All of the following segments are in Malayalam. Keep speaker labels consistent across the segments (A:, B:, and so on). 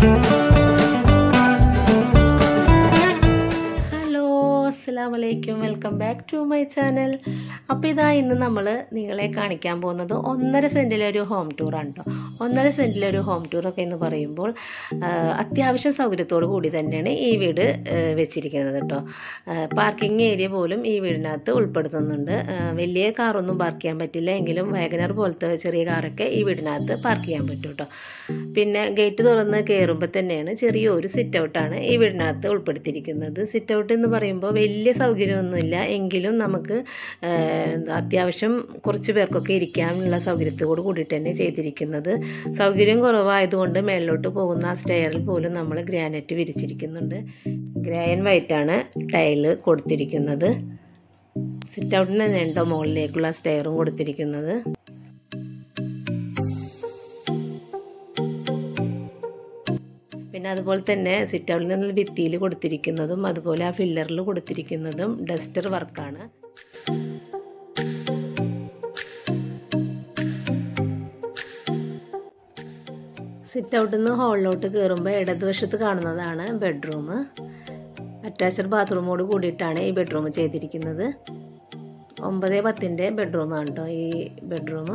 A: ഹലോ അസ്സാം വലൈക്കും welcome back to my channel അപ്പോൾ ഇതാ ഇന്ന് നമ്മൾ നിങ്ങളെ കാണിക്കാൻ പോകുന്നത് ഒന്നര സെൻറ്റിലെ ഒരു ഹോം ടൂറാണ് കേട്ടോ ഒന്നര സെൻറ്റിലെ ഒരു ഹോം ടൂറൊക്കെ എന്ന് പറയുമ്പോൾ ആ, അത്യാവശ്യം സൗകര്യത്തോടു കൂടി തന്നെയാണ് ഈ വീട് ആ, വെച്ചിരിക്കുന്നത് കേട്ടോ പാർക്കിംഗ് ഏരിയ പോലും ഈ വീടിനകത്ത് ഉൾപ്പെടുത്തുന്നുണ്ട് ആ, വലിയ കാറൊന്നും പാർക്ക് ചെയ്യാൻ പറ്റില്ല എങ്കിലും വാഗനർ പോലത്തെ ചെറിയ കാറൊക്കെ ഈ വീടിനകത്ത് പാർക്ക് ചെയ്യാൻ പറ്റും കേട്ടോ പിന്നെ ഗേറ്റ് തുറന്ന് കയറുമ്പോൾ തന്നെയാണ് ചെറിയൊരു സിറ്റ് ഔട്ടാണ് ഈ വീടിനകത്ത് ഉൾപ്പെടുത്തിയിരിക്കുന്നത് സിറ്റ് ഔട്ട് എന്ന് പറയുമ്പോൾ വലിയ സൗകര്യമൊന്നുമില്ല എങ്കിലും നമുക്ക് ആ, എന്താ അത്യാവശ്യം കുറച്ച് പേർക്കൊക്കെ ഇരിക്കാനുള്ള സൗകര്യത്തോട് കൂടിയിട്ട് തന്നെ ചെയ്തിരിക്കുന്നത് സൗകര്യം കുറവായതുകൊണ്ട് മേളിലോട്ട് പോകുന്ന ആ സ്റ്റെയറിൽ പോലും നമ്മൾ ഗ്രാനൈറ്റ് വിരിച്ചിരിക്കുന്നുണ്ട് ഗ്രേ ആൻഡ് വൈറ്റാണ് ടൈല് കൊടുത്തിരിക്കുന്നത് സിറ്റ് ഔട്ടിന് തന്നെ ഉണ്ടോ മുകളിലേക്കുള്ള സ്റ്റെയറും കൊടുത്തിരിക്കുന്നത് പിന്നെ അതുപോലെ തന്നെ സിറ്റ് ഔട്ടിൽ നിന്ന് ഭിത്തിയിൽ കൊടുത്തിരിക്കുന്നതും അതുപോലെ ആ ഫില്ലറിൽ കൊടുത്തിരിക്കുന്നതും ഡസ്റ്റർ വർക്കാണ് സിറ്റ് ഔട്ടിൽ നിന്ന് ഹാളിലോട്ട് കയറുമ്പോൾ ഇടതുവശത്ത് കാണുന്നതാണ് ബെഡ്റൂം അറ്റാച്ച്ഡ് ബാത്റൂമോട് കൂടിയിട്ടാണ് ഈ ബെഡ്റൂം ചെയ്തിരിക്കുന്നത് ഒമ്പത് പത്തിൻ്റെ ബെഡ്റൂമാണ് കേട്ടോ ഈ ബെഡ്റൂം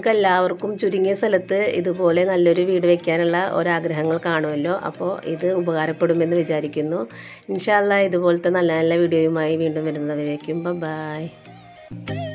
A: നിങ്ങൾക്ക് എല്ലാവർക്കും ചുരുങ്ങിയ സ്ഥലത്ത് ഇതുപോലെ നല്ലൊരു വീട് വെക്കാനുള്ള ഒരാഗ്രഹങ്ങൾ കാണുമല്ലോ അപ്പോൾ ഇത് ഉപകാരപ്പെടുമെന്ന് വിചാരിക്കുന്നു ഇൻഷാല്ല ഇതുപോലത്തെ നല്ല നല്ല വീഡിയോയുമായി വീണ്ടും വരുന്നവരേക്കും ബൈ